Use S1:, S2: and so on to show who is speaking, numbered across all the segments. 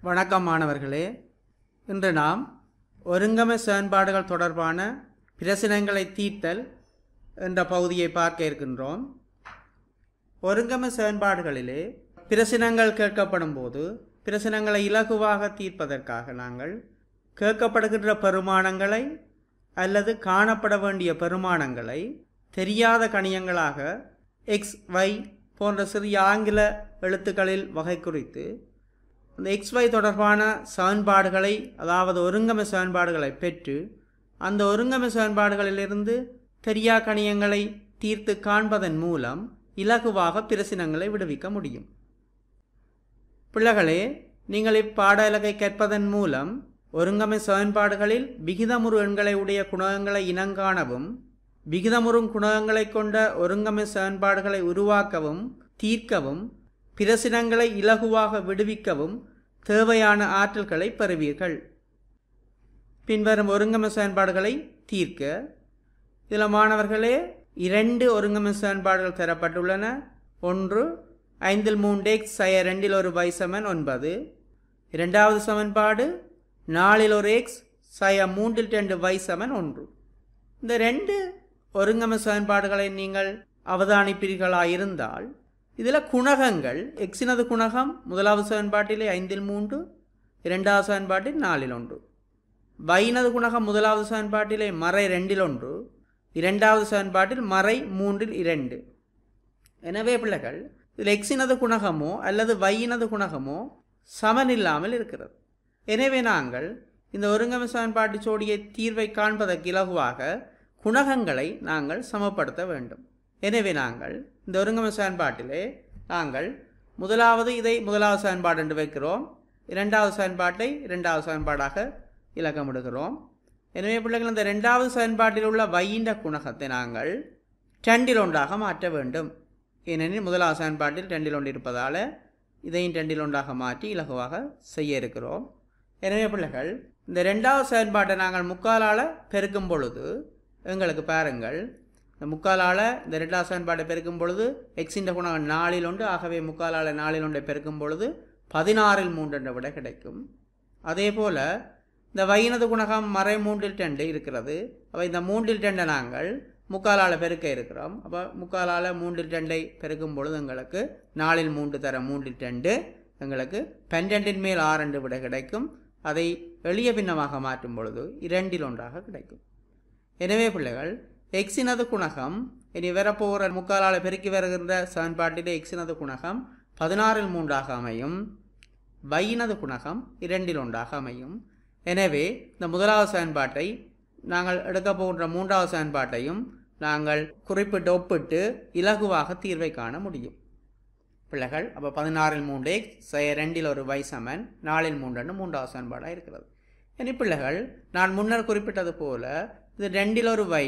S1: வணக்கம் மாணவர்களே இன்று நாம் ஒருங்கமை செயல்பாடுகள் தொடர்பான பிரச்சனைகளை தீர்த்தல் என்ற பகுதியை பார்க்க இருக்கின்றோம் ஒருங்கமை செயல்பாடுகளிலே பிரச்சனைகள் கேட்கப்படும் போது பிரச்சனைகளை இலகுவாக தீர்ப்பதற்காக நாங்கள் கேட்கப்படுகின்ற பெருமானங்களை அல்லது காணப்பட வேண்டிய பெருமானங்களை தெரியாத கணியங்களாக எக்ஸ் ஒய் போன்ற சிறிய ஆங்கில எழுத்துக்களில் வகை குறித்து அந்த XY தொடர்பான சமன்பாடுகளை அதாவது ஒருங்கமை சமன்பாடுகளை பெற்று அந்த ஒருங்கமை சமன்பாடுகளிலிருந்து தெரியா கணியங்களை தீர்த்து காண்பதன் மூலம் இலகுவாக பிரசினங்களை விடுவிக்க முடியும் பிள்ளைகளே நீங்கள் இப்பாட இலக்கை கேட்பதன் மூலம் ஒருங்கமை சமன்பாடுகளில் விகிதமுறு எண்களை உடைய குணகங்களை இனங்காணவும் விகிதமுறும் குணகங்களை கொண்ட ஒருங்கமை சமன்பாடுகளை உருவாக்கவும் தீர்க்கவும் பிரசினங்களை இலகுவாக விடுவிக்கவும் தேவையான ஆற்றல்களை பெறுவீர்கள் பின்வரும் ஒருங்கமை செயல்பாடுகளை தீர்க்க இதில் மாணவர்களே இரண்டு ஒருங்கமை செயல்பாடுகள் தரப்பட்டுள்ளன ஒன்று ஐந்தில் மூன்று எக்ஸ் சய ரெண்டில் ஒரு y சமன் ஒன்பது இரண்டாவது சமன்பாடு நாலில் ஒரு எக்ஸ் சய மூன்றில் ரெண்டு y சமன் ஒன்று இந்த ரெண்டு ஒருங்கமை சமன்பாடுகளை நீங்கள் அவதானிப்பீர்களாயிருந்தால் இதில் குணகங்கள் எக்ஸினது குணகம் முதலாவது சமன்பாட்டிலே ஐந்தில் மூன்று இரண்டாவது சமன்பாட்டில் நாலில் ஒன்று வைனது குணகம் முதலாவது சமன்பாட்டிலே மறை ரெண்டில் ஒன்று இரண்டாவது சமன்பாட்டில் மறை மூன்றில் இரண்டு எனவே பிள்ளைகள் இதில் எக்ஸினது குணகமோ அல்லது வையினது குணகமோ சமனில்லாமல் இருக்கிறது எனவே நாங்கள் இந்த ஒருங்கமை சமன்பாட்டு ஜோடியை தீர்வை காண்பதற்கு இலகுவாக குணகங்களை நாங்கள் சமப்படுத்த வேண்டும் எனவே நாங்கள் இந்த ஒருங்கமை சமன்பாட்டிலே நாங்கள் முதலாவது இதை முதலாவது சமன்பாடு என்று வைக்கிறோம் இரண்டாவது சமன்பாட்டை இரண்டாவது சமன்பாடாக இலக்கமிடுகிறோம் எனவே பிள்ளைகள் இந்த ரெண்டாவது சமன்பாட்டில் உள்ள வையின்ற குணகத்தை நாங்கள் டெண்டில் ஒன்றாக மாற்ற வேண்டும் ஏனெனில் முதலாவது சமன்பாட்டில் டெண்டில் ஒன்று இருப்பதால் இதையும் டெண்டில் ஒன்றாக மாற்றி இலகுவாக செய்ய இருக்கிறோம் எனவே பிள்ளைகள் இந்த ரெண்டாவது செயல்பாட்டை நாங்கள் முக்காலால் பெருக்கும் பொழுது எங்களுக்கு பாருங்கள் இந்த முக்காலால் இந்த ரெண்டாவது சமன்பாட்டை பெருக்கும் பொழுது எக்ஸின்ற குணம் நாலில் ஒன்று ஆகவே முக்காலால் நாலில் ஒன்றை பெருக்கும் பொழுது பதினாறில் மூன்று என்ற விட கிடைக்கும் அதே போல் இந்த வையினது குணகம் மறை மூன்றில் டெண்டு இருக்கிறது அப்போ இந்த மூன்றில் டெண்டை நாங்கள் முக்காலால் பெருக்க இருக்கிறோம் அப்போ முக்காலால் மூன்றில் டெண்டை பெருக்கும் பொழுது எங்களுக்கு நாலில் மூன்று தர மூன்றில் டெண்டு எங்களுக்கு பன்னெண்டின் மேல் ஆறெண்டு விட கிடைக்கும் அதை எளிய பின்னமாக மாற்றும் பொழுது இரண்டில் ஒன்றாக கிடைக்கும் எனவே பிள்ளைகள் எக்ஸினது குணகம் இனி வரப்போகிற முக்காலால் பெருக்கி வருகின்ற சமன்பாட்டிலே எக்ஸினது குணகம் பதினாறில் மூன்றாக அமையும் வையினது குணகம் இரண்டில் ஒன்றாக அமையும் எனவே இந்த முதலாவது சமன்பாட்டை நாங்கள் எடுக்க போகின்ற மூன்றாவது சமன்பாட்டையும் நாங்கள் குறிப்பிட்டு ஒப்பிட்டு இலகுவாக தீர்வை காண முடியும் பிள்ளைகள் அப்போ பதினாறில் மூன்று எக்ஸ் ரெண்டில் ஒரு வை சமன் நாலில் மூன்று மூன்றாவது சமன்பாடாக இருக்கிறது இனி பிள்ளைகள் நான் முன்னர் குறிப்பிட்டது போல இது ரெண்டில் ஒரு வை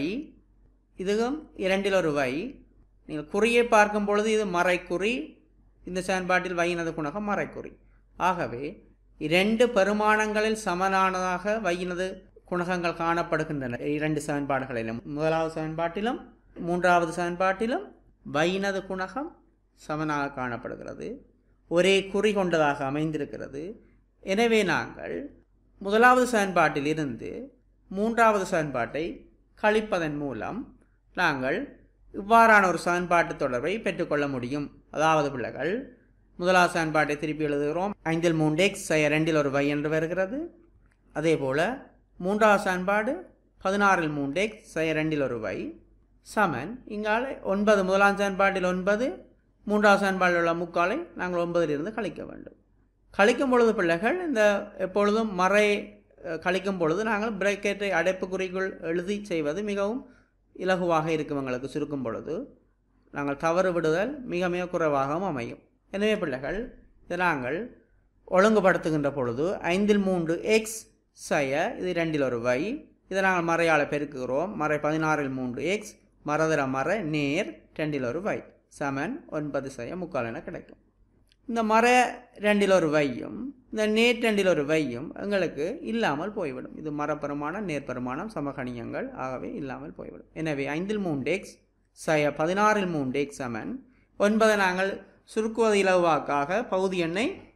S1: இதுவும் இரண்டில் ஒரு வை நீங்கள் குறியை பார்க்கும் பொழுது இது மறைக்குறி இந்த செயல்பாட்டில் வையினது குணகம் மறைக்குறி ஆகவே இரண்டு பெருமானங்களில் சமனானதாக வையினது குணகங்கள் காணப்படுகின்றன இரண்டு சமன்பாடுகளிலும் முதலாவது சமன்பாட்டிலும் மூன்றாவது சமன்பாட்டிலும் வையினது குணகம் சமனாக காணப்படுகிறது ஒரே குறி கொண்டதாக அமைந்திருக்கிறது எனவே நாங்கள் முதலாவது சமன்பாட்டில் இருந்து மூன்றாவது சமன்பாட்டை கழிப்பதன் மூலம் நாங்கள் இவ்வாறான ஒரு சமன்பாட்டு தொடர்பை பெற்றுக்கொள்ள முடியும் அதாவது பிள்ளைகள் முதலாவது சமன்பாட்டை திருப்பி எழுதுகிறோம் ஐந்தில் மூன்று எக்ஸ் ரெண்டில் ஒரு வை என்று வருகிறது அதே போல் மூன்றாவது சமன்பாடு பதினாறில் மூன்று எக்ஸ் ரெண்டில் ஒரு வை சமன் இங்கால ஒன்பது முதலாம் சமன்பாட்டில் ஒன்பது மூன்றாவது சமன்பாட்டில் உள்ள முக்காலை நாங்கள் ஒன்பதிலிருந்து கழிக்க வேண்டும் கழிக்கும் பொழுது பிள்ளைகள் இந்த எப்பொழுதும் மறை கழிக்கும் பொழுது நாங்கள் பிரேக்கெட்டை அடைப்புக்குறிக்குள் எழுதி செய்வது மிகவும் இலகுவாக இருக்கும் எங்களுக்கு சுருக்கும் பொழுது நாங்கள் தவறு விடுதல் மிக மிக குறைவாகவும் அமையும் எனவே பிள்ளைகள் இதை நாங்கள் ஒழுங்குபடுத்துகின்ற பொழுது ஐந்தில் மூன்று எக்ஸ் சய இது ரெண்டில் ஒரு வை இதை நாங்கள் மறையால் பெருக்குகிறோம் மறை பதினாறில் மூன்று எக்ஸ் மரதர மர நேர் ரெண்டில் ஒரு வை சமன் ஒன்பது சய முக்கால் என கிடைக்கும் இந்த மர ரெண்டில் ஒரு வையும் இந்த நேர் ரெண்டில் ஒரு வையும் எங்களுக்கு இல்லாமல் போய்விடும் இது மரப்பெருமானம் நேர்பெருமானம் சமகணியங்கள் ஆகவே இல்லாமல் போய்விடும் எனவே ஐந்தில் மூன்று எக்ஸ் சய பதினாறில் மூன்று எக்ஸ் சமன் ஒன்பதை நாங்கள் சுருக்குவது இலவாக்காக பகுதி எண்ணை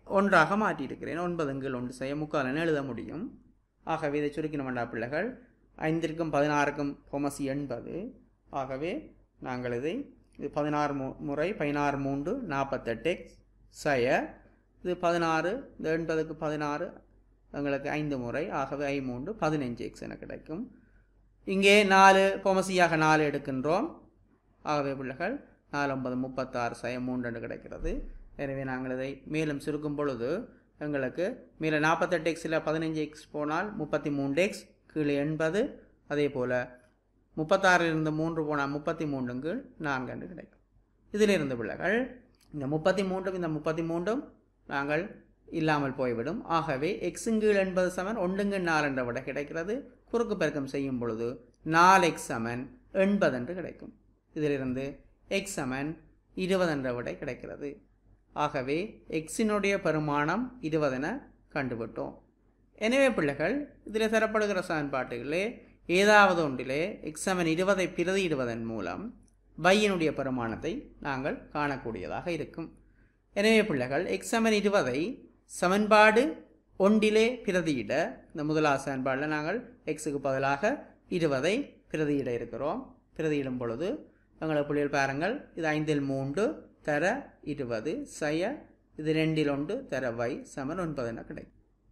S1: ஒன்றாக மாற்றியிருக்கிறேன் ஒன்பது கீழ் ஒன்று செய்ய முக்காலன்னு எழுத முடியும் ஆகவே இதை சுருக்கின வேண்டா பிள்ளைகள் ஐந்திற்கும் பதினாறுக்கும் பொமசி எண்பது ஆகவே நாங்கள் இதை இது பதினாறு மு முறை பதினாறு மூன்று நாற்பத்தெட்டு எக்ஸ் சய இது பதினாறு இந்த எண்பதுக்கு பதினாறு எங்களுக்கு ஐந்து முறை ஆகவே ஐ மூன்று பதினஞ்சு எக்ஸ் என கிடைக்கும் இங்கே நாலு பொமசியாக நாலு எடுக்கின்றோம் ஆகவே பிள்ளைகள் நாலு ஒன்பது முப்பத்தாறு சய மூன்று என்று கிடைக்கிறது எனவே நாங்கள் இதை மேலும் சுருக்கும் பொழுது எங்களுக்கு மேலே நாற்பத்தெட்டு எக்ஸில் பதினஞ்சு எக்ஸ் போனால் முப்பத்தி மூன்று எக்ஸ் கீழே எண்பது அதே போல் முப்பத்தாறிலிருந்து மூன்று போனால் முப்பத்தி மூன்றும் கீழ் நான்கு என்று கிடைக்கும் இதிலிருந்து பிள்ளைகள் இந்த முப்பத்தி மூன்றும் இந்த முப்பத்தி மூன்றும் நாங்கள் இல்லாமல் போய்விடும் ஆகவே எக்ஸுங்கீழ் எண்பது சமன் ஒன்றுங்கீழ் நாலு என்ற விட கிடைக்கிறது குறுக்கு பெருக்கம் செய்யும் பொழுது நாலு எக்ஸ் சமன் எண்பது என்று கிடைக்கும் இதிலிருந்து எக்ஸ் சமன் இருபது என்ற விடை கிடைக்கிறது ஆகவே எக்ஸினுடைய பெருமானம் இருபதென கண்டுவிட்டோம் எனவே பிள்ளைகள் இதில் தரப்படுகிற சமன்பாட்டுகளே ஏதாவது ஒன்றிலே எக்ஸ் சமன் இருபதை பிரதியிடுவதன் மூலம் பையனுடைய பெருமானத்தை நாங்கள் காணக்கூடியதாக இருக்கும் எனவே பிள்ளைகள் எக்ஸ் சமன் இருபதை சமன்பாடு ஒன்றிலே பிரதியிட இந்த முதலாவது சமன்பாடில் நாங்கள் எக்ஸுக்கு பதிலாக இருபதை பிரதியிட இருக்கிறோம் பிரதியிடும் பொழுது எங்களை புள்ளிகள் பாருங்கள் இது ஐந்தில் மூன்று தர இருபது சய இது ரெண்டில் ஒன்று தர வை சமன் ஒன்பது என கிடைக்கும்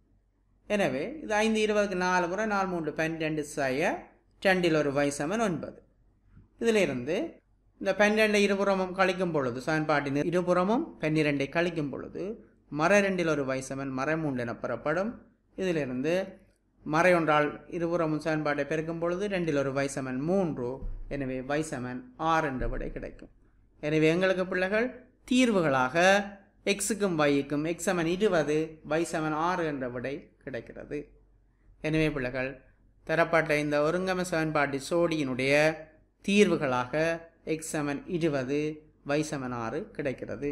S1: எனவே இது ஐந்து இருபதுக்கு நாலு முறை நாலு மூன்று பன்னிரெண்டு சய ரெண்டில் ஒரு வை சமன் ஒன்பது இதிலிருந்து இந்த பன்னிரெண்டை இருபுறமும் கழிக்கும் பொழுது சமன்பாட்டின் இருபுறமும் பன்னிரெண்டை கழிக்கும் பொழுது மர ரெண்டில் ஒரு வை சமன் மர மூன்று என பெறப்படும் இதிலிருந்து மறை ஒன்றால் இருபுறமும் சமன்பாட்டை பெருக்கும் பொழுது ரெண்டில் ஒரு வை சமன் மூன்று எனவே வை சமன் ஆறு என்ற விடை கிடைக்கும் எனவே எங்களுக்கு பிள்ளைகள் தீர்வுகளாக எக்ஸுக்கும் வைக்கும் எக்ஸ் சமன் இருபது வை சமன் ஆறு என்ற விடை கிடைக்கிறது எனவே பிள்ளைகள் தரப்பட்ட இந்த ஒருங்கம சமன்பாட்டு சோடியினுடைய தீர்வுகளாக எக்ஸ் சமன் இருபது வை சமன் ஆறு கிடைக்கிறது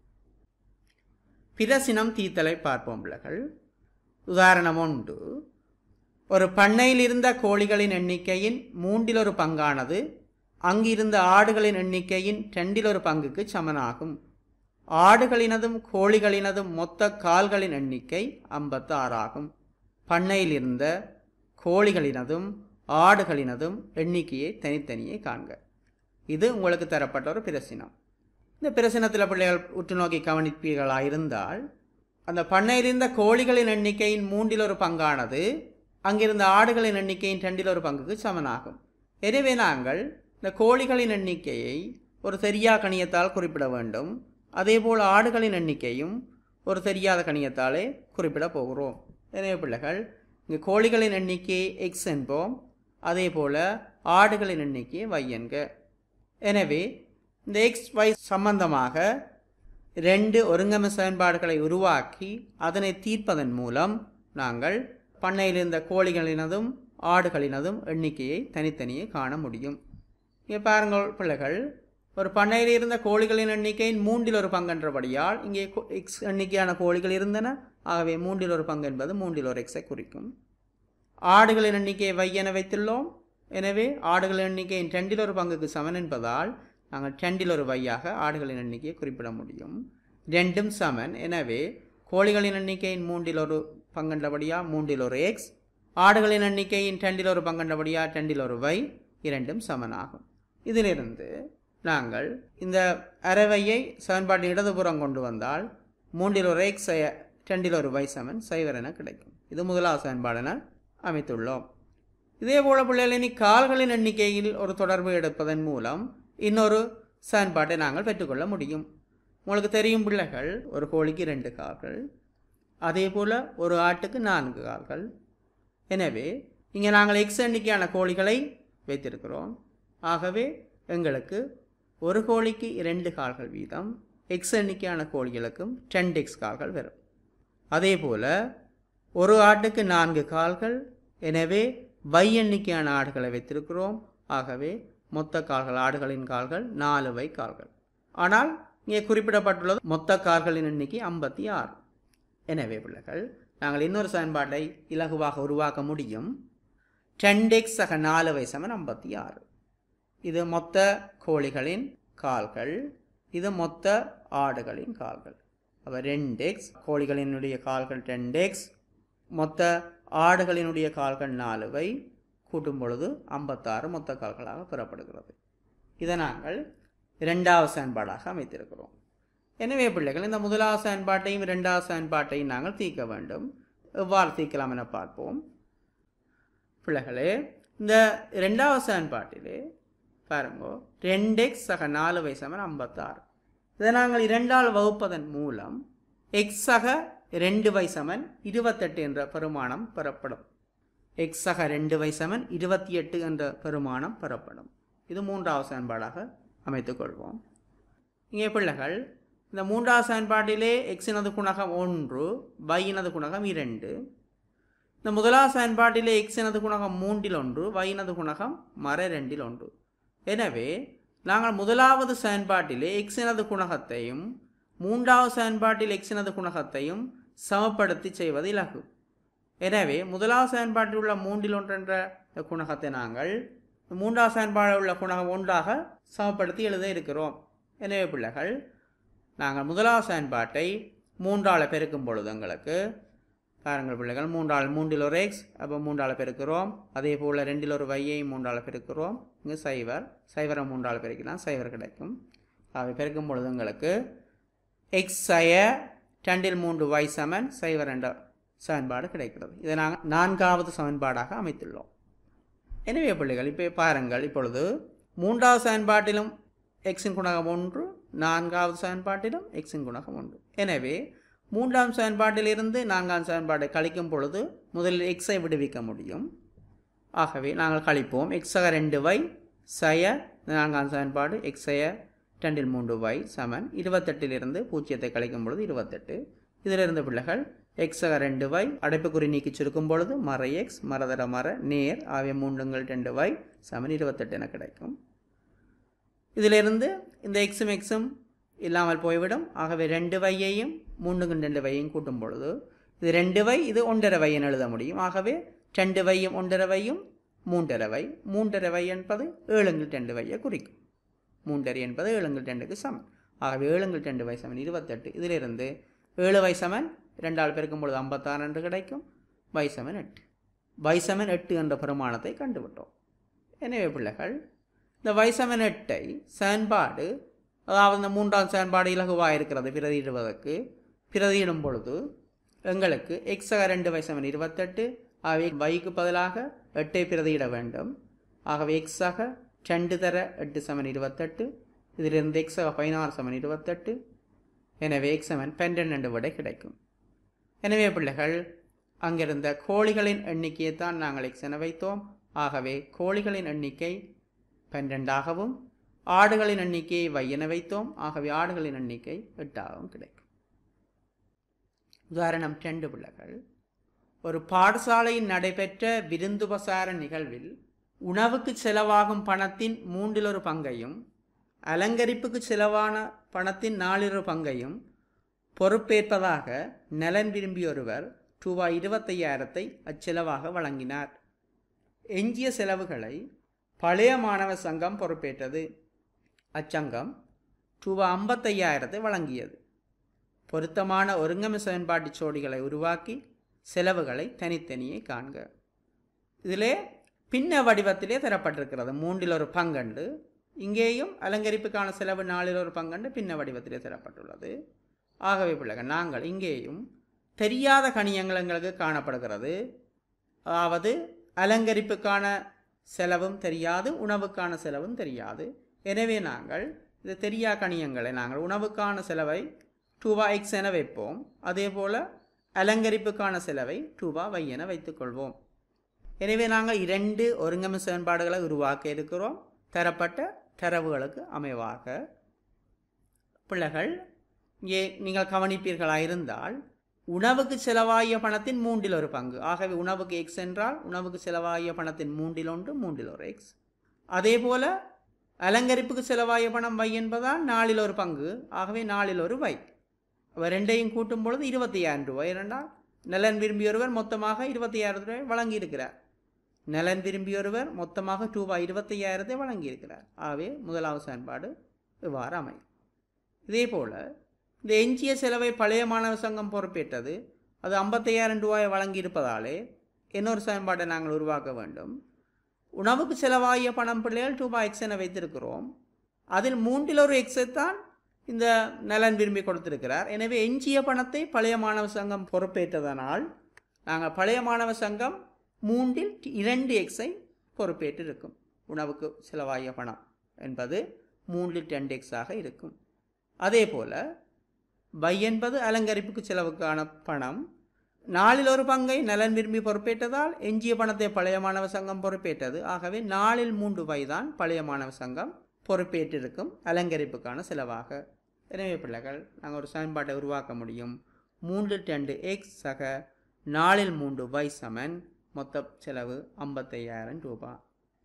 S1: பிரசினம் தீத்தலை பார்ப்போம் பிள்ளைகள் உதாரணம் ஒன்று ஒரு பண்ணையில் இருந்த கோழிகளின் எண்ணிக்கையின் மூன்றில் ஒரு பங்கானது அங்கிருந்த ஆடுகளின் எண்ணிக்கையின் ரெண்டில் ஒரு பங்குக்கு சமனாகும் ஆடுகளினதும் கோழிகளினதும் மொத்த கால்களின் எண்ணிக்கை ஐம்பத்து ஆறாகும் பண்ணையில் இருந்த கோழிகளினதும் ஆடுகளினதும் எண்ணிக்கையை தனித்தனியே காண்க இது உங்களுக்கு தரப்பட்ட ஒரு பிரசினம் இந்த பிரசனத்தில் பிள்ளைகள் உற்று நோக்கி கவனிப்பீர்களாக இருந்தால் அந்த பண்ணையில் இருந்த கோழிகளின் எண்ணிக்கையின் மூன்றில் ஒரு பங்கானது அங்கிருந்த ஆடுகளின் எண்ணிக்கையின் ரெண்டில் ஒரு பங்குக்கு சமனாகும் எனவே நாங்கள் இந்த கோழிகளின் எண்ணிக்கையை ஒரு தெரியா கணியத்தால் குறிப்பிட வேண்டும் அதேபோல் ஆடுகளின் எண்ணிக்கையும் ஒரு தெரியாத கணியத்தாலே குறிப்பிட போகிறோம் எனவே பிள்ளைகள் இங்கே கோழிகளின் எண்ணிக்கையை எக்ஸ் என்போம் அதே போல் ஆடுகளின் எண்ணிக்கையை y என்க எனவே இந்த எக்ஸ் ஒய் சம்பந்தமாக ரெண்டு ஒருங்கம செயல்பாடுகளை உருவாக்கி அதனை தீர்ப்பதன் மூலம் நாங்கள் பண்ணையில் இருந்த கோழிகளினதும் ஆடுகளினதும் எண்ணிக்கையை தனித்தனியே காண முடியும் இங்கே பாருங்கள் பிள்ளைகள் ஒரு பண்ணையில் இருந்த கோழிகளின் எண்ணிக்கையின் மூன்றில் ஒரு பங்கென்றபடியால் இங்கே கோ- எக்ஸ் எண்ணிக்கையான கோழிகள் இருந்தன ஆகவே மூன்றில் ஒரு பங்கு என்பது மூன்றில் ஒரு எக்ஸை குறிக்கும் ஆடுகளின் எண்ணிக்கையை வை என வைத்துள்ளோம் எனவே ஆடுகளின் எண்ணிக்கையின் ரெண்டில் ஒரு பங்குக்கு சமன் என்பதால் நாங்கள் ரெண்டில் ஒரு வையாக ஆடுகளின் எண்ணிக்கையை குறிப்பிட முடியும் ரெண்டும் சமன் எனவே கோழிகளின் எண்ணிக்கையின் மூன்றில் ஒரு பங்கென்றபடியா மூன்றில் ஒரு எக்ஸ் ஆடுகளின் எண்ணிக்கையின் ரெண்டில் ஒரு பங்கென்றபடியா ரெண்டில் ஒரு வை இரண்டும் சமனாகும் இதிலிருந்து நாங்கள் இந்த அரைவையை சமன்பாட்டின் இடதுபுறம் கொண்டு வந்தால் மூன்றில் ஒரு எக்ஸ் ரெண்டில் ஒரு வை சமன் சைவர் என கிடைக்கும் இது முதலாவது சமன்பாடென அமைத்துள்ளோம் இதே போல பிள்ளைகள் இனி கால்களின் எண்ணிக்கையில் ஒரு தொடர்பு எடுப்பதன் மூலம் இன்னொரு சமன்பாட்டை நாங்கள் பெற்றுக்கொள்ள முடியும் உங்களுக்கு தெரியும் பிள்ளைகள் ஒரு கோழிக்கு ரெண்டு கால்கள் அதே போல் ஒரு ஆட்டுக்கு நான்கு கால்கள் எனவே இங்கே நாங்கள் எக்ஸ் எண்ணிக்கையான கோழிகளை வைத்திருக்கிறோம் ஆகவே எங்களுக்கு ஒரு கோழிக்கு இரண்டு கால்கள் வீதம் எக்ஸ் எண்ணிக்கையான கோழிகளுக்கும் டென் எக்ஸ் கால்கள் வரும் அதே போல் ஒரு ஆட்டுக்கு நான்கு கால்கள் எனவே வை எண்ணிக்கையான ஆடுகளை வைத்திருக்கிறோம் ஆகவே மொத்த கால்கள் ஆடுகளின் கால்கள் நாலு வை கால்கள் ஆனால் இங்கே குறிப்பிடப்பட்டுள்ளது மொத்த கால்களின் எண்ணிக்கை ஐம்பத்தி ஆறு எனவே பிள்ளைகள் நாங்கள் இன்னொரு சமன்பாட்டை இலகுவாக உருவாக்க முடியும் டென்டெக்ஸ் சக நாலு வை சமன் ஐம்பத்தி ஆறு இது மொத்த கோழிகளின் கால்கள் இது மொத்த ஆடுகளின் கால்கள் அப்போ ரெண்டு எக்ஸ் கோழிகளினுடைய கால்கள் ரெண்டு எக்ஸ் மொத்த ஆடுகளினுடைய கால்கள் நாலு வை கூட்டும் பொழுது ஐம்பத்தாறு மொத்த கால்களாக பெறப்படுகிறது இதை நாங்கள் இரண்டாவது செயன்பாடாக அமைத்திருக்கிறோம் எனவே பிள்ளைகள் இந்த முதலாவது செயன்பாட்டையும் இரண்டாவது செயன்பாட்டையும் நாங்கள் தீர்க்க வேண்டும் எவ்வாறு தீர்க்கலாம் என பார்ப்போம் பிள்ளைகளே இந்த ரெண்டாவது செயன்பாட்டிலே பாருங்க ரெண்டு எக்ஸ் சக நாலு வை சமன் ஐம்பத்தாறு இதை நாங்கள் இரண்டால் வகுப்பதன் மூலம் எக்ஸ் சக ரெண்டு வை சமன் இருபத்தெட்டு என்ற பெருமானம் பெறப்படும் எக்ஸ் சக ரெண்டு வை சமன் இருபத்தி எட்டு என்ற பெருமானம் பெறப்படும் இது மூன்றாவது செயன்பாடாக அமைத்துக்கொள்வோம் இங்கே பிள்ளைகள் இந்த மூன்றாவது செயன்பாட்டிலே எக்ஸினது குணகம் ஒன்று பையினது குணகம் இரண்டு இந்த முதலாவது செயன்பாட்டிலே எக்ஸினது குணகம் மூன்றில் ஒன்று வையினது குணகம் மர ரெண்டில் ஒன்று எனவே நாங்கள் முதலாவது செயன்பாட்டிலே எக்ஸினது குணகத்தையும் மூன்றாவது செயன்பாட்டில் எக்ஸினது குணகத்தையும் சமப்படுத்தி செய்வது இலகு எனவே முதலாவது செயன்பாட்டில் உள்ள மூன்றில் ஒன்று என்ற குணகத்தை நாங்கள் மூன்றாவது செயன்பாடில் உள்ள குணகம் ஒன்றாக சமப்படுத்தி எழுத இருக்கிறோம் எனவே பிள்ளைகள் நாங்கள் முதலாவது செயன்பாட்டை மூன்றால் பெருக்கும் பொழுது எங்களுக்கு பாருங்கள் பிள்ளைகள் மூன்றாள் மூன்றில் ஒரு எக்ஸ் அப்போ மூன்றால் பெருக்கிறோம் அதே போல் ரெண்டில் ஒரு வையை மூன்றால் பெருக்கிறோம் இங்கே சைவர் சைவரை மூன்றால் பெருக்கினால் சைவர் கிடைக்கும் அவை பெருக்கும் பொழுது எங்களுக்கு எக்ஸ் சய ரெண்டில் மூன்று வை சமன் சைவர் என்ற சமன்பாடு கிடைக்கிறது இதை நாங்கள் நான்காவது சமன்பாடாக அமைத்துள்ளோம் எனவே பிள்ளைகள் இப்போ பாருங்கள் இப்பொழுது மூன்றாவது சமன்பாட்டிலும் எக்ஸின் குணகம் ஒன்று நான்காவது சமன்பாட்டிலும் எக்ஸின் குணகம் ஒன்று எனவே மூன்றாம் சமன்பாட்டிலிருந்து நான்காம் சமன்பாட்டை கழிக்கும் பொழுது முதலில் எக்ஸை விடுவிக்க முடியும் ஆகவே நாங்கள் கழிப்போம் எக்ஸக ரெண்டு வை சய நான்காம் சமன்பாடு எக்ஸய ரெண்டில் மூன்று வை சமன் இருபத்தெட்டிலிருந்து பூஜ்ஜியத்தை கழிக்கும் பொழுது இருபத்தெட்டு இதிலிருந்து பிள்ளைகள் எக்ஸக ரெண்டு வை அடைப்புக்குறி நீக்கி சுருக்கும் பொழுது மர எக்ஸ் மரதர மர நேர் ஆகிய மூன்றுங்கள் ரெண்டு வை சமன் இருபத்தெட்டு என கிடைக்கும் இதிலிருந்து இந்த எக்ஸும் எக்ஸும் இல்லாமல் போய்விடும் ஆகவே ரெண்டு வையையும் மூன்றுக்கும் ரெண்டு வையையும் கூட்டும் பொழுது இது ரெண்டு வை இது ஒன்றரை வை என எழுத முடியும் ஆகவே ரெண்டு வையும் ஒன்றரை வையும் மூன்றரை வை மூன்றரை வை என்பது ஏழுங்கள் ரெண்டு வையை குறிக்கும் மூன்றரை என்பது ஏழுங்கள் ரெண்டுக்கு சமன் ஆகவே ஏழுங்கள் ரெண்டு வை சமன் இருபத்தெட்டு இதிலிருந்து ஏழு வை சமன் ரெண்டாள் பெருக்கும் பொழுது ஐம்பத்தாறு என்று கிடைக்கும் வை சமன் எட்டு வை சமன் எட்டு என்ற பெருமானத்தை கண்டுவிட்டோம் எனவே பிள்ளைகள் இந்த வை சமன் எட்டை செயன்பாடு அதாவது இந்த மூன்றாம் செயல்பாடு இலகுவாக இருக்கிறது பிரதியிடுவதற்கு பிரதியிடும் பொழுது எங்களுக்கு எக்ஸக ரெண்டு வை சமன் இருபத்தெட்டு ஆகவே வைக்கு பதிலாக எட்டை பிரதியிட வேண்டும் ஆகவே எக்ஸாக ரெண்டு தர எட்டு சமன் இருபத்தெட்டு இதிலிருந்து எக்ஸக பதினாறு சமன் இருபத்தெட்டு எனவே எக்ஸ் சமன் பன்னிரெண்டு விடை கிடைக்கும் எனவே பிள்ளைகள் அங்கிருந்த கோழிகளின் எண்ணிக்கையை தான் நாங்கள் எக்ஸ் என வைத்தோம் ஆகவே கோழிகளின் எண்ணிக்கை பன்னிரெண்டாகவும் ஆடுகளின் எண்ணிக்கையை வை என வைத்தோம் ஆகவே ஆடுகளின் எண்ணிக்கை எட்டாகவும் கிடைக்கும் உதாரணம் ரெண்டு பிள்ளைகள் ஒரு பாடசாலையில் நடைபெற்ற விருந்துபசார நிகழ்வில் உணவுக்கு செலவாகும் பணத்தின் மூன்றில் ஒரு பங்கையும் அலங்கரிப்புக்கு செலவான பணத்தின் நாலில் ஒரு பங்கையும் பொறுப்பேற்பதாக நலன் விரும்பிய ஒருவர் ரூபாய் இருபத்தையாயிரத்தை அச்செலவாக வழங்கினார் எஞ்சிய செலவுகளை பழைய மாணவர் சங்கம் பொறுப்பேற்றது அச்சங்கம் ரூபா ஐம்பத்தையாயிரத்தை வழங்கியது பொருத்தமான ஒருங்கமை செயல்பாட்டு சோடிகளை உருவாக்கி செலவுகளை தனித்தனியே காண்க இதிலே பின்ன வடிவத்திலே தரப்பட்டிருக்கிறது மூன்றில் ஒரு பங்கண்டு இங்கேயும் அலங்கரிப்புக்கான செலவு நாலில் ஒரு பங்கண்டு பின்ன வடிவத்திலே தரப்பட்டுள்ளது ஆகவே பிள்ளைகள் நாங்கள் இங்கேயும் தெரியாத கணியங்கள் எங்களுக்கு காணப்படுகிறது அதாவது அலங்கரிப்புக்கான செலவும் தெரியாது உணவுக்கான செலவும் தெரியாது எனவே நாங்கள் இது தெரியா கணியங்களை நாங்கள் உணவுக்கான செலவை டூபா எக்ஸ் என வைப்போம் அதே போல் அலங்கரிப்புக்கான செலவை டூபா வை என வைத்துக்கொள்வோம் எனவே நாங்கள் இரண்டு ஒருங்கமை செயல்பாடுகளை உருவாக்க இருக்கிறோம் தரப்பட்ட தரவுகளுக்கு அமைவாக பிள்ளைகள் இங்கே நீங்கள் கவனிப்பீர்களாக இருந்தால் உணவுக்கு செலவாகிய பணத்தின் மூன்றில் ஒரு பங்கு ஆகவே உணவுக்கு எக்ஸ் என்றால் உணவுக்கு செலவாகிய பணத்தின் மூன்றில் ஒன்று மூன்றில் ஒரு எக்ஸ் அதே போல அலங்கரிப்புக்கு செலவாகிய பணம் வை என்பதால் நாலில் ஒரு பங்கு ஆகவே நாலில் ஒரு வை அவ ரெண்டையும் கூட்டும் பொழுது இருபத்தி ஆயிரம் ரூபாய் இரண்டால் நலன் விரும்பியொருவர் மொத்தமாக இருபத்தி ஆயிரம் ரூபாய் வழங்கியிருக்கிறார் நலன் விரும்பியொருவர் மொத்தமாக ரூபாய் இருபத்தி ஐயாயிரத்தை வழங்கியிருக்கிறார் ஆகவே முதலாவது செயல்பாடு இவ்வாறு அமையும் இதே போல் இந்த எஞ்சிய செலவை பழைய மாணவர் சங்கம் பொறுப்பேற்றது அது ஐம்பத்தையாயிரம் ரூபாயை வழங்கி இருப்பதாலே இன்னொரு செயல்பாட்டை நாங்கள் உருவாக்க வேண்டும் உணவுக்கு செலவாகிய பணம் பிள்ளைகள் ரூபாய் எக்ஸ் என வைத்திருக்கிறோம் அதில் மூன்றில் ஒரு எக்ஸை தான் இந்த நலன் விரும்பி கொடுத்திருக்கிறார் எனவே எஞ்சிய பணத்தை பழைய மாணவர் சங்கம் பொறுப்பேற்றதனால் நாங்கள் பழைய மாணவர் சங்கம் மூன்றில் இரண்டு எக்ஸை பொறுப்பேற்று இருக்கும் உணவுக்கு செலவாகிய பணம் என்பது மூன்றில் ரெண்டு எக்ஸாக இருக்கும் அதே போல் பை என்பது அலங்கரிப்புக்கு செலவுக்கான பணம் நாளில் ஒரு பங்கை நலன் விரும்பி பொறுப்பேற்றதால் எஞ்சிய பணத்தை பழைய மாணவ சங்கம் பொறுப்பேற்றது ஆகவே நாளில் மூன்று பை தான் பழைய மாணவ சங்கம் பொறுப்பேற்றிருக்கும் அலங்கரிப்புக்கான செலவாக எனவே பிள்ளைகள் நாங்கள் ஒரு பயன்பாட்டை உருவாக்க முடியும் மூன்று ரெண்டு எக்ஸ் சக நாளில் மூன்று பை சமன் மொத்த செலவு ஐம்பத்தையாயிரம் ரூபாய்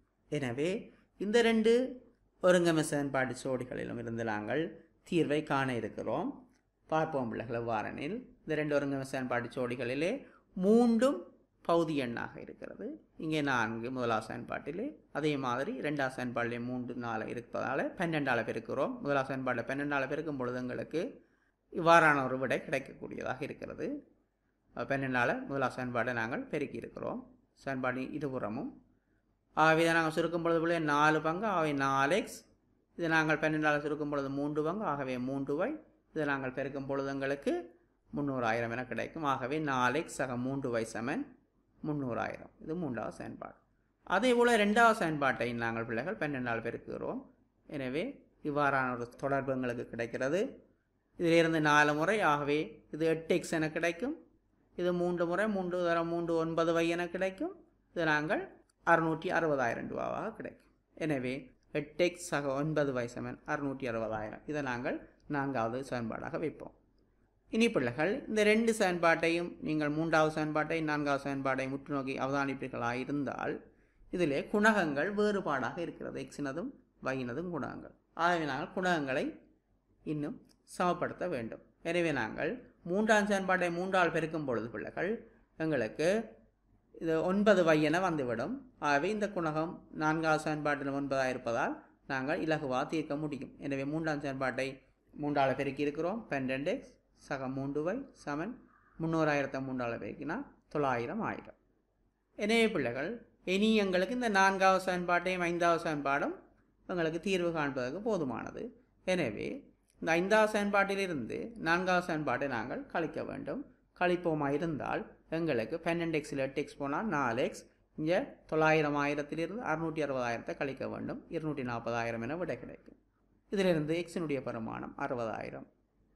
S1: எனவே இந்த ரெண்டு ஒருங்கமை செயல்பாடு சோடிகளிலும் இருந்து நாங்கள் தீர்வை காண இருக்கிறோம் பார்ப்போம் பிள்ளைகள் எவ்வாறெனில் இந்த ரெண்டு ஒருங்கமை செயல்பாடு சோடிகளிலே மூன்றும் பகுதி எண்ணாக இருக்கிறது இங்கே நான்கு முதலாவது செயல்பாட்டிலே அதே மாதிரி ரெண்டாவது செயல்பாட்டிலே மூன்று நாலு இருப்பதால் பன்னெண்டால் பெருக்கிறோம் முதலாவது செயல்பாட்டில் பன்னெண்டால் பெருக்கும் பொழுது எங்களுக்கு இவ்வாறான ஒரு விடை கிடைக்கக்கூடியதாக இருக்கிறது பன்னெண்டால் முதலாவது செயல்பாட்டை நாங்கள் பெருக்கி இருக்கிறோம் செயல்பாடு இருபுறமும் ஆகவே இதை நாங்கள் சுருக்கும் பொழுது பிள்ளை நாலு பங்கு ஆகவே நாலு எக்ஸ் இதை நாங்கள் பன்னெண்டால் சுருக்கும் பொழுது மூன்று பங்கு ஆகவே மூன்று வை இதை நாங்கள் பெருக்கும் பொழுது எங்களுக்கு முந்நூறாயிரம் என கிடைக்கும் ஆகவே நாலு எக்ஸ் சக மூன்று வை சமன் முந்நூறாயிரம் இது மூன்றாவது செயல்பாடு அதே போல் ரெண்டாவது செயல்பாட்டை நாங்கள் பிள்ளைகள் பன்னெண்டால் பெருக்குகிறோம் எனவே இவ்வாறான ஒரு தொடர்பு எங்களுக்கு கிடைக்கிறது இதிலிருந்து நாலு முறை ஆகவே இது எட்டு எக்ஸ் என கிடைக்கும் இது மூன்று முறை மூன்று தரம் மூன்று ஒன்பது வை என கிடைக்கும் இது நாங்கள் அறுநூற்றி அறுபதாயிரம் ரூபாவாக கிடைக்கும் எனவே எட்டு எக்ஸ் சக ஒன்பது வை சமன் அறுநூற்றி அறுபதாயிரம் இதை நாங்கள் நான்காவது செயல்பாடாக வைப்போம் இனி பிள்ளைகள் இந்த ரெண்டு செயல்பாட்டையும் நீங்கள் மூன்றாவது செயல்பாட்டை நான்காவது செயல்பாட்டை முற்று நோக்கி அவதானிப்பீர்களாக இருந்தால் இதிலே குணகங்கள் வேறுபாடாக இருக்கிறது எக்ஸினதும் வையினதும் குணகங்கள் ஆகவே நாங்கள் குணகங்களை இன்னும் சமப்படுத்த வேண்டும் எனவே நாங்கள் மூன்றாம் செயல்பாட்டை மூன்றால் பெருக்கும் பொழுது பிள்ளைகள் எங்களுக்கு இது ஒன்பது வை என வந்துவிடும் ஆகவே இந்த குணகம் நான்காவது செயல்பாட்டில் ஒன்பதாக இருப்பதால் நாங்கள் இலகுவாக தீர்க்க முடியும் எனவே மூன்றாம் செயல்பாட்டை மூன்றால் பெருக்கி இருக்கிறோம் பன்னெண்டு எக்ஸ் சக மூன்று வை சமன் முந்நூறாயிரத்தை மூன்றால் பெருக்கினா தொள்ளாயிரம் ஆயிரம் எனவே பிள்ளைகள் இனி எங்களுக்கு இந்த நான்காவது சமன்பாட்டையும் ஐந்தாவது சமன்பாடும் எங்களுக்கு தீர்வு காண்பதற்கு போதுமானது எனவே இந்த ஐந்தாவது சமன்பாட்டிலிருந்து நான்காவது சமன்பாட்டை நாங்கள் கழிக்க வேண்டும் கழிப்போமா இருந்தால் எங்களுக்கு பன்னெண்டு எக்ஸில் எட்டு எக்ஸ் போனால் நாலு எக்ஸ் இங்கே தொள்ளாயிரம் ஆயிரத்திலிருந்து அறுநூற்றி அறுபதாயிரத்தை கழிக்க வேண்டும் இருநூற்றி நாற்பதாயிரம் என விடை கிடைக்கும் இதிலிருந்து எக்ஸினுடைய பெருமானம் அறுபதாயிரம்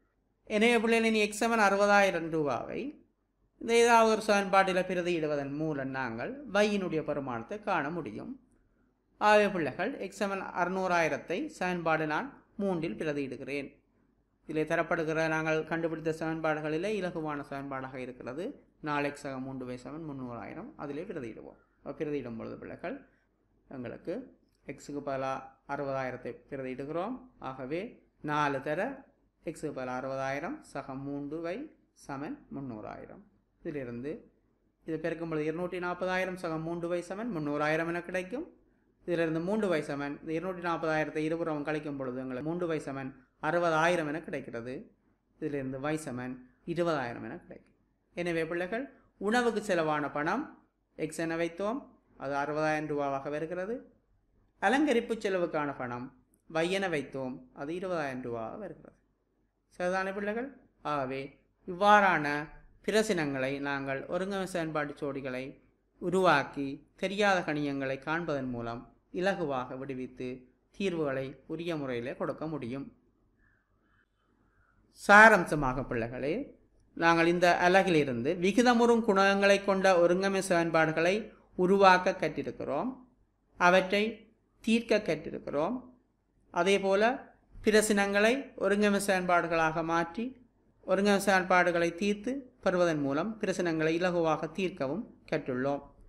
S1: எனவே பிள்ளைகளின் எக்ஸ் செவன் அறுபதாயிரம் ரூபாவை இந்த ஏதாவது ஒரு சமன்பாட்டில் பிரதியிடுவதன் மூலம் நாங்கள் வையினுடைய பெருமானத்தை காண முடியும் ஆகவே பிள்ளைகள் எக்ஸ் செவன் அறுநூறாயிரத்தை சமன்பாடு நான் மூன்றில் பிரதியிடுகிறேன் இதில் தரப்படுகிற நாங்கள் கண்டுபிடித்த சமன்பாடுகளிலே இலகுவான சமன்பாடாக இருக்கிறது நாலு எக்ஸாக மூன்று பை செவன் முந்நூறாயிரம் அதிலே பிரதியிடுவோம் பிரதியிடும் பொழுது பிள்ளைகள் எங்களுக்கு எக்ஸுக்கு பதிலாக அறுபதாயிரத்தை பிரதியிடுகிறோம் ஆகவே நாலு தர எக்ஸுக்கு பதிலாக அறுபதாயிரம் சக மூன்று வை சமன் முந்நூறாயிரம் இதிலிருந்து இது பெருக்கும் பொழுது இருநூற்றி நாற்பதாயிரம் சகம் மூன்று வை சமன் முந்நூறாயிரம் என கிடைக்கும் இதிலிருந்து மூன்று வை சமன் இந்த இருநூற்றி நாற்பதாயிரத்தை இருபுறம் கழிக்கும் பொழுது எங்களுக்கு மூன்று வை சமன் அறுபதாயிரம் என கிடைக்கிறது இதிலிருந்து வை சமன் இருபதாயிரம் என கிடைக்கும் எனவே பிள்ளைகள் உணவுக்கு செலவான பணம் எக்ஸ் என வைத்தோம் அது அறுபதாயிரம் ரூபாவாக வருகிறது அலங்கரிப்பு செலவுக்கான பணம் வை என வைத்தோம் அது இருபதாயிரம் ரூபாவாக வருகிறது சரிதானே பிள்ளைகள் ஆகவே இவ்வாறான பிரசினங்களை நாங்கள் ஒருங்கமை செயல்பாட்டு சோடிகளை உருவாக்கி தெரியாத கணியங்களை காண்பதன் மூலம் இலகுவாக விடுவித்து தீர்வுகளை உரிய முறையில் கொடுக்க முடியும் சாரம்சமாக பிள்ளைகளே நாங்கள் இந்த அலகிலிருந்து விகிதமுறும் குணகங்களை கொண்ட ஒருங்கமை செயல்பாடுகளை உருவாக்க கற்றிருக்கிறோம் அவற்றை தீர்க்க கற்றிருக்கிறோம் அதே போல பிரசினங்களை ஒருங்கமை செயல்பாடுகளாக மாற்றி ஒருங்கமை செயல்பாடுகளை தீர்த்து பெறுவதன் மூலம் பிரச்சனைகளை இலகுவாக தீர்க்கவும் கற்றுள்ளோம்